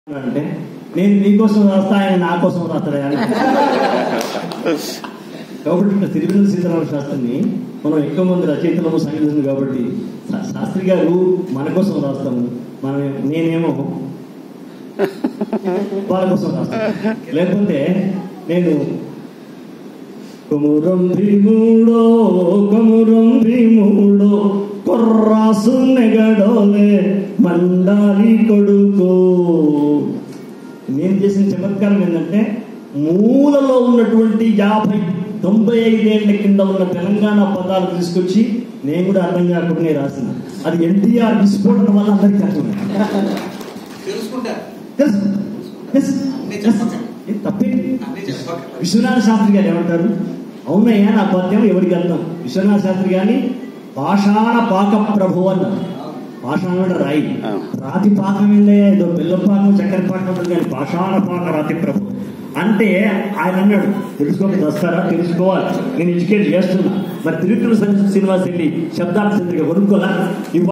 అంటే నేను మీకోసం రాస్తా ఆయన నా కోసం రాస్తాడా అని కాబట్టి ఇక్కడ తిరుమల సీతారామ శాస్త్రిని మనం ఎక్కువ మంది రచయితలము సంగీతం కాబట్టి శా- శాస్త్రి గారు మన కోసం రాస్తాము మనం నేనేమో వాళ్ళ కోసం రాస్తాను లేకపోతే నేను కొమురం భీముడో కొమురం భీముడో కొర్రాసు నెగడోలే మండాలి కొడుకో నేను చేసిన చమత్కారం ఏంటంటే మూలలో ఉన్నటువంటి యాభై తొంభై ఐదేళ్ల కింద ఉన్న తెలంగాణ పదాలు తీసుకొచ్చి నేను కూడా అర్థం కాకుండా రాసిన అది ఎన్టీఆర్ విస్ఫోటన వల్ల అందరికీ అర్థమైంది తెలుసుకుంటారు తెలుసు తెలుసు అన్నీ తెలుసు. చెప్పకండి. ఇది తప్పేంటి అన్ని చెప్పకండి విశ్వనాథ శాస్త్రి గారు ఏమంటారు అవునయ్యా నా పద్యం ఎవరికి అర్థం విశ్వనాథ శాస్త్రి గారిని పాషాణ పాక ప్రభు అన్నారు పాషాణ అంటే రాయి రాతి పాకం ఏందయ్యా ఏదో బెల్లం పాకం చక్కెర పాకం ఉంటుంది కానీ పాషాణ పాక రాతి ప్రభు అంటే ఆయన అన్నాడు తెలుసుకోక వస్తారా తెలుసుకోవాలి నేను ఎడ్యుకేట్ చేస్తున్నా మరి తిరుపతి సినిమా వెళ్ళి శబ్దార్థ కొనుక్కోలా ఇవ్వ